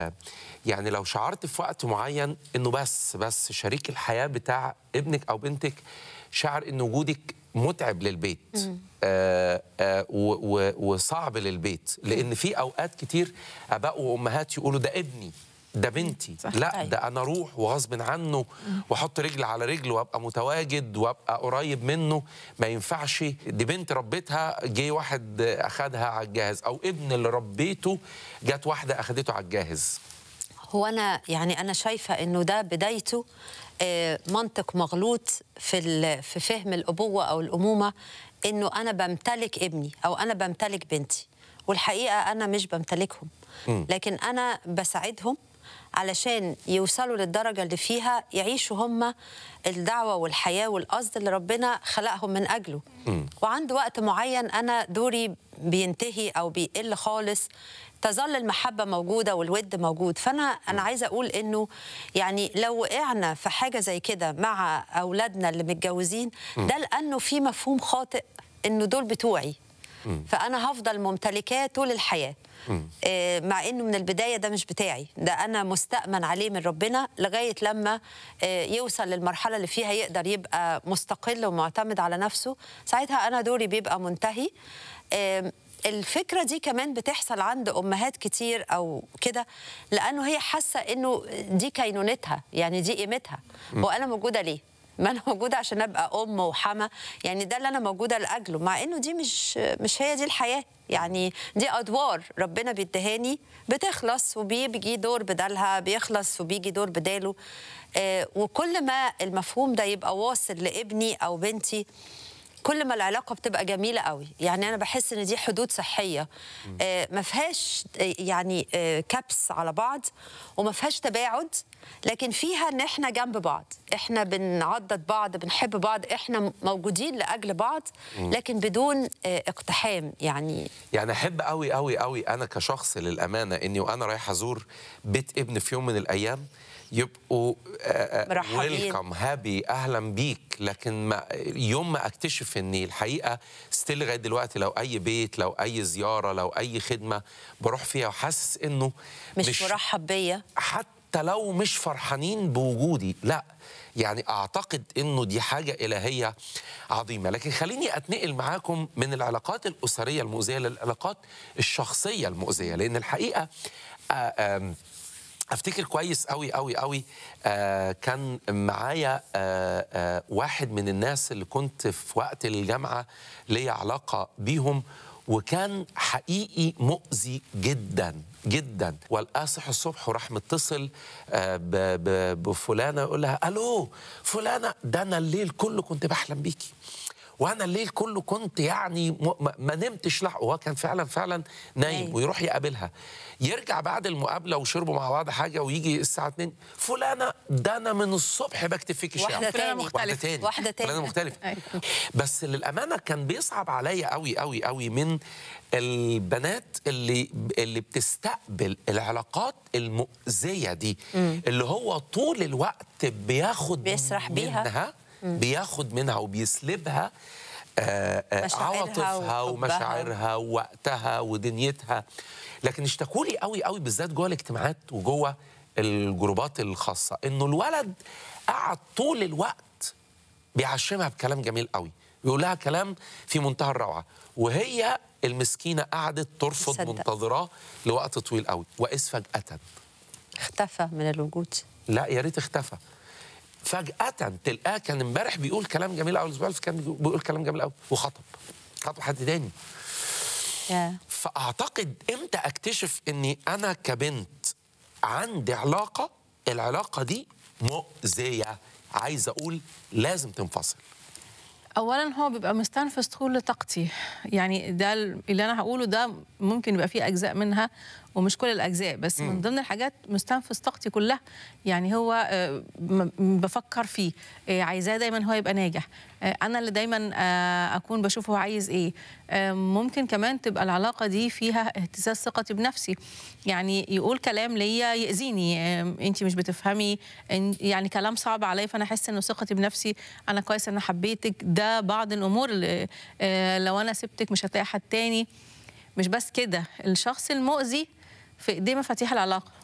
يعني لو شعرت في وقت معين انه بس بس شريك الحياه بتاع ابنك او بنتك شعر ان وجودك متعب للبيت آه آه و- و- وصعب للبيت لان في اوقات كتير اباء وامهات يقولوا ده ابني ده بنتي صح. لا أيوة. ده انا اروح وغصب عنه واحط رجل على رجل وابقى متواجد وابقى قريب منه ما ينفعش دي بنت ربيتها جه واحد اخدها على الجاهز او ابن اللي ربيته جت واحده اخدته على الجاهز هو انا يعني انا شايفه انه ده بدايته آه، منطق مغلوط في ال- في فهم الابوه او الامومه انه انا بمتلك ابني او انا بمتلك بنتي والحقيقه انا مش بمتلكهم لكن انا بساعدهم علشان يوصلوا للدرجه اللي فيها يعيشوا هم الدعوه والحياه والقصد اللي ربنا خلقهم من اجله وعند وقت معين انا دوري بينتهي او بيقل خالص تظل المحبة موجودة والود موجود فأنا أنا عايزة أقول إنه يعني لو وقعنا في حاجة زي كده مع أولادنا اللي متجوزين ده لأنه في مفهوم خاطئ إنه دول بتوعي فأنا هفضل ممتلكاه طول الحياة آه، مع إنه من البداية ده مش بتاعي ده أنا مستأمن عليه من ربنا لغاية لما آه، يوصل للمرحلة اللي فيها يقدر يبقى مستقل ومعتمد على نفسه ساعتها أنا دوري بيبقى منتهي آم، الفكرة دي كمان بتحصل عند أمهات كتير أو كده لأنه هي حاسة إنه دي كينونتها يعني دي قيمتها وأنا موجودة ليه؟ ما أنا موجودة عشان أبقى أم وحما يعني ده اللي أنا موجودة لأجله مع إنه دي مش مش هي دي الحياة يعني دي أدوار ربنا بيدهاني بتخلص وبيجي دور بدالها بيخلص وبيجي دور بداله آه وكل ما المفهوم ده يبقى واصل لابني أو بنتي كل ما العلاقه بتبقى جميله قوي يعني انا بحس ان دي حدود صحيه آه ما فيهاش آه، يعني آه كبس على بعض وما فيهاش تباعد لكن فيها ان احنا جنب بعض احنا بنعضد بعض بنحب بعض احنا موجودين لاجل بعض لكن بدون آه اقتحام يعني يعني احب قوي قوي قوي انا كشخص للامانه اني وانا رايح ازور بيت ابن في يوم من الايام يبقوا مرحبين. ويلكم هابي اهلا بيك لكن ما يوم ما اكتشف اني الحقيقه ستيل لغايه دلوقتي لو اي بيت لو اي زياره لو اي خدمه بروح فيها وحاسس انه مش, مش مرحب بيا حتى لو مش فرحانين بوجودي لا يعني اعتقد انه دي حاجه الهيه عظيمه لكن خليني اتنقل معاكم من العلاقات الاسريه المؤذيه للعلاقات الشخصيه المؤذيه لان الحقيقه آه، آم، افتكر كويس قوي قوي قوي آه كان معايا آه آه واحد من الناس اللي كنت في وقت الجامعه ليا علاقه بيهم وكان حقيقي مؤذي جدا جدا والقاه صحي الصبح وراح متصل آه ب- ب- بفلانه يقول لها الو فلانه ده انا الليل كله كنت بحلم بيكي وانا الليل كله كنت يعني م- ما- ما نمتش لح وهو كان فعلا فعلا نايم نايم. ويروح يقابلها يرجع بعد المقابله وشربوا مع بعض حاجه ويجي الساعه 2 فلانه ده انا من الصبح بكتب فيك الشعر واحدة فلانة تاني. واحده تاني واحدة تاني. فلانه مختلفه أيوة. بس للامانه كان بيصعب عليا قوي قوي قوي من البنات اللي اللي بتستقبل العلاقات المؤذيه دي اللي هو طول الوقت بياخد بيسرح بيها. منها بياخد منها وبيسلبها آه، آه، مشاعرها عواطفها وحبها. ومشاعرها ووقتها ودنيتها لكن اشتكوا لي قوي قوي بالذات جوه الاجتماعات وجوه الجروبات الخاصه انه الولد قعد طول الوقت بيعشمها بكلام جميل قوي بيقول لها كلام في منتهى الروعه وهي المسكينه قعدت ترفض تصدق. منتظراه لوقت طويل قوي واذ فجاه اختفى من الوجود لا يا ريت اختفى فجأة تلقاه كان امبارح بيقول كلام جميل قوي الاسبوع اللي فات كان بيقول كلام جميل قوي وخطب خطب حد تاني يا فاعتقد امتى اكتشف اني انا كبنت عندي علاقه العلاقه دي مؤذيه عايز اقول لازم تنفصل اولا هو بيبقى مستنفذ كل طاقتي يعني ده اللي انا هقوله ده ممكن يبقى فيه اجزاء منها ومش كل الاجزاء بس من ضمن الحاجات مستنفذ طاقتي كلها يعني هو آه، م- م- بفكر فيه آه، عايزاه دايما هو يبقى ناجح آه، انا اللي دايما آه، اكون بشوف هو عايز ايه آه، ممكن كمان تبقى العلاقه دي فيها اهتزاز ثقتي بنفسي يعني يقول كلام ليا ياذيني انت مش بتفهمي إن- يعني كلام صعب عليا فانا احس انه ثقتي بنفسي انا كويس انا حبيتك ده بعض الامور اللي آه، لو انا سبتك مش هتلاقي حد تاني مش بس كده الشخص المؤذي في ايديه مفاتيح العلاقه